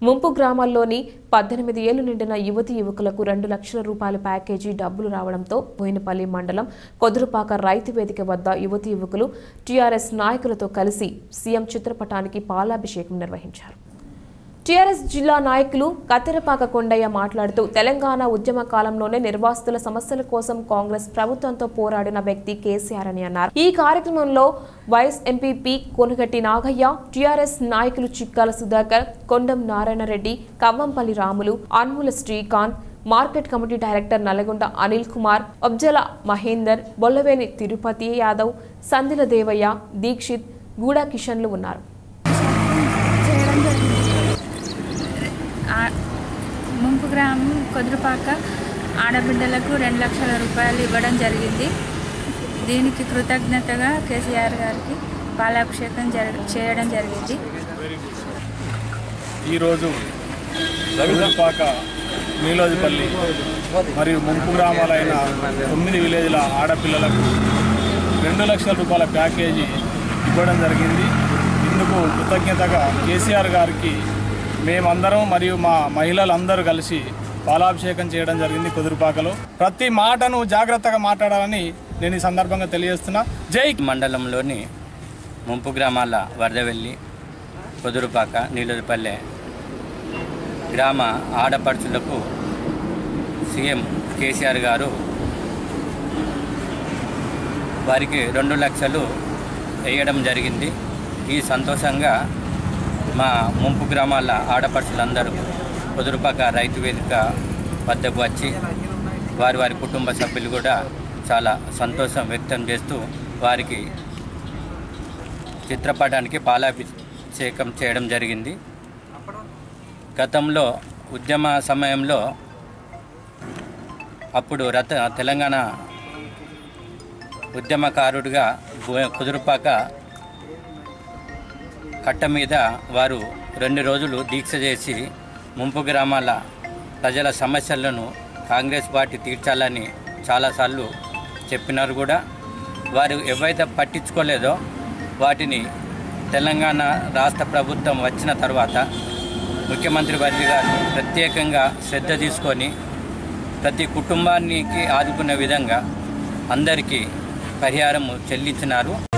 ముంపు గ్రామాల్లోని పద్దెనిమిది ఏళ్లు నిండిన యువతి యువకులకు రెండు లక్షల రూపాయల ప్యాకేజీ డబ్బులు రావడంతో బోయినపల్లి మండలం కొదురుపాక రైతు వేదిక వద్ద యువతి యువకులు టీఆర్ఎస్ నాయకులతో కలిసి సీఎం చిత్రపటానికి పాలాభిషేకం నిర్వహించారు టీఆర్ఎస్ జిల్లా నాయకులు కత్తెరపాక కొండయ్య మాట్లాడుతూ తెలంగాణ ఉద్యమ కాలంలోనే నిర్వాసితుల సమస్యల కోసం కాంగ్రెస్ ప్రభుత్వంతో పోరాడిన వ్యక్తి కేసీఆర్ అని అన్నారు ఈ కార్యక్రమంలో YS MPP Konugatti Nagaiah TRS నాయకులు Chikkala Sudhakar Kondam Narayanareddy Kavvampalli Ramulu Anmula Srikanth market committee director Nalgonda Anil Kumar Abjala Mahender Bollaveni Tirupati Yadav Sandila Devaiah Dikshit Guda కిషన్లు ఉన్నారు చేయడం జరిగింది ఆ- ముంపు గ్రామం కొదురుపాక ఆడబిడ్డలకు రెండు లక్షల రూపాయలు ఇవ్వడం జరిగింది దీనికి కృతజ్ఞతగా కేసీఆర్ గారికి పాలాభిషేకం జరగ చేయడం జరిగింది ఈరోజు రవిపాక నీలోజిపల్లి మరియు ముంపు గ్రామాలైన తొమ్మిది విలేజ్ల ఆడపిల్లలకు రెండు లక్షల రూపాయల ప్యాకేజీ ఇవ్వడం జరిగింది ఇందుకు కృతజ్ఞతగా కేసీఆర్ గారికి మేమందరం మరియు మా మహిళలందరూ కలిసి పాలాభిషేకం చేయడం జరిగింది కుదురుపాకలో ప్రతి మాటను జాగ్రత్తగా మాట్లాడాలని నేను ఈ సందర్భంగా తెలియజేస్తున్నా జై మండలంలోని ముంపు గ్రామాల వరదవెల్లి కుదురుపాక నీలూరుపల్లె గ్రామ ఆడపడుచులకు సీఎం కేసీఆర్ గారు వారికి రెండు లక్షలు వేయడం జరిగింది ఈ సంతోషంగా మా ముంపు గ్రామాల ఆడపడుచులందరూ కుదురుపాక రైతు వేదిక వద్దకు వచ్చి వారి వారి కుటుంబ సభ్యులు కూడా చాలా సంతోషం వ్యక్తం చేస్తూ వారికి చిత్రపటానికి పాలాభిషేకం చేయడం జరిగింది గతంలో ఉద్యమ సమయంలో అప్పుడు రత తెలంగాణ ఉద్యమకారుడిగా గు- కుదురుపాక కట్ట మీద వారు రెండు రోజులు దీక్ష చేసి ముంపు గ్రామాల ప్రజల సమస్యలను కాంగ్రెస్ పార్టీ తీర్చాలని చాలాసార్లు చెప్పినారు కూడా వారు ఎవైతే పట్టించుకోలేదో వాటిని తెలంగాణ రాష్ట్ర ప్రభుత్వం వచ్చిన తర్వాత ముఖ్యమంత్రి వర్గి గారు ప్రత్యేకంగా శ్రద్ధ తీసుకొని ప్రతి కుటుంబానికి ఆదుకునే విధంగా అందరికీ పరిహారం చెల్లించినారు